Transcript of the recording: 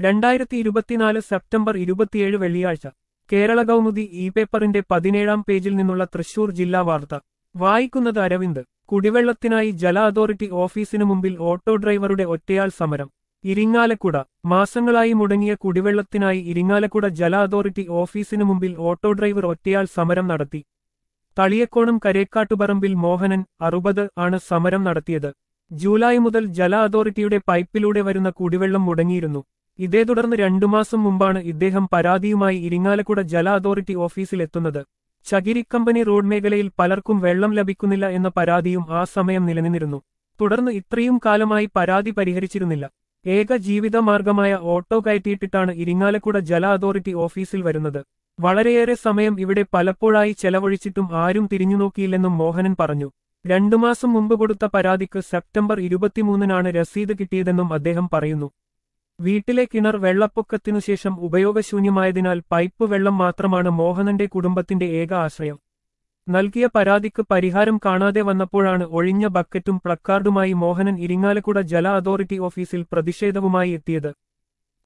രണ്ടായിരത്തി ഇരുപത്തിനാല് സെപ്റ്റംബർ ഇരുപത്തിയേഴ് വെള്ളിയാഴ്ച കേരള കൗമുദി ഇ പേപ്പറിന്റെ പതിനേഴാം പേജിൽ നിന്നുള്ള തൃശൂർ ജില്ലാ വാർത്ത വായിക്കുന്നത് അരവിന്ദ് കുടിവെള്ളത്തിനായി ജല അതോറിറ്റി ഓഫീസിനു മുമ്പിൽ ഓട്ടോ ഡ്രൈവറുടെ ഒറ്റയാൾ സമരം ഇരിങ്ങാലക്കുട മാസങ്ങളായി മുടങ്ങിയ കുടിവെള്ളത്തിനായി ഇരിങ്ങാലക്കുട ജല അതോറിറ്റി ഓഫീസിനു മുമ്പിൽ ഓട്ടോ ഡ്രൈവർ ഒറ്റയാൾ സമരം നടത്തി തളിയക്കോണം കരേക്കാട്ടുപറമ്പിൽ മോഹനൻ അറുപത് ആണ് സമരം നടത്തിയത് ജൂലൈ മുതൽ ജല അതോറിറ്റിയുടെ പൈപ്പിലൂടെ വരുന്ന കുടിവെള്ളം മുടങ്ങിയിരുന്നു ഇതേ തുടർന്ന് രണ്ടു മാസം മുമ്പാണ് ഇദ്ദേഹം പരാതിയുമായി ഇരിങ്ങാലക്കുട ജല അതോറിറ്റി ഓഫീസിലെത്തുന്നത് ചകിരിക്കമ്പനി റോഡ് മേഖലയിൽ പലർക്കും വെള്ളം ലഭിക്കുന്നില്ല എന്ന പരാതിയും ആ സമയം നിലനിന്നിരുന്നു തുടർന്ന് ഇത്രയും കാലമായി പരാതി പരിഹരിച്ചിരുന്നില്ല ഏക ജീവിതമാർഗമായ ഓട്ടോ കയറ്റിയിട്ടിട്ടാണ് ഇരിങ്ങാലക്കുട ജല അതോറിറ്റി ഓഫീസിൽ വരുന്നത് വളരെയേറെ സമയം ഇവിടെ പലപ്പോഴായി ചെലവഴിച്ചിട്ടും ആരും തിരിഞ്ഞുനോക്കിയില്ലെന്നും മോഹനൻ പറഞ്ഞു രണ്ടു മാസം മുമ്പ് കൊടുത്ത പരാതിക്ക് സെപ്റ്റംബർ ഇരുപത്തിമൂന്നിനാണ് രസീത് കിട്ടിയതെന്നും അദ്ദേഹം പറയുന്നു വീട്ടിലെ കിണർ വെള്ളപ്പൊക്കത്തിനു ശേഷം ഉപയോഗശൂന്യമായതിനാൽ പൈപ്പ് വെള്ളം മാത്രമാണ് മോഹനന്റെ കുടുംബത്തിന്റെ ഏക ആശ്രയം നൽകിയ പരാതിക്ക് പരിഹാരം കാണാതെ വന്നപ്പോഴാണ് ഒഴിഞ്ഞ ബക്കറ്റും പ്ലക്കാർഡുമായി മോഹനൻ ഇരിങ്ങാലക്കുട ജല അതോറിറ്റി ഓഫീസിൽ പ്രതിഷേധവുമായി എത്തിയത്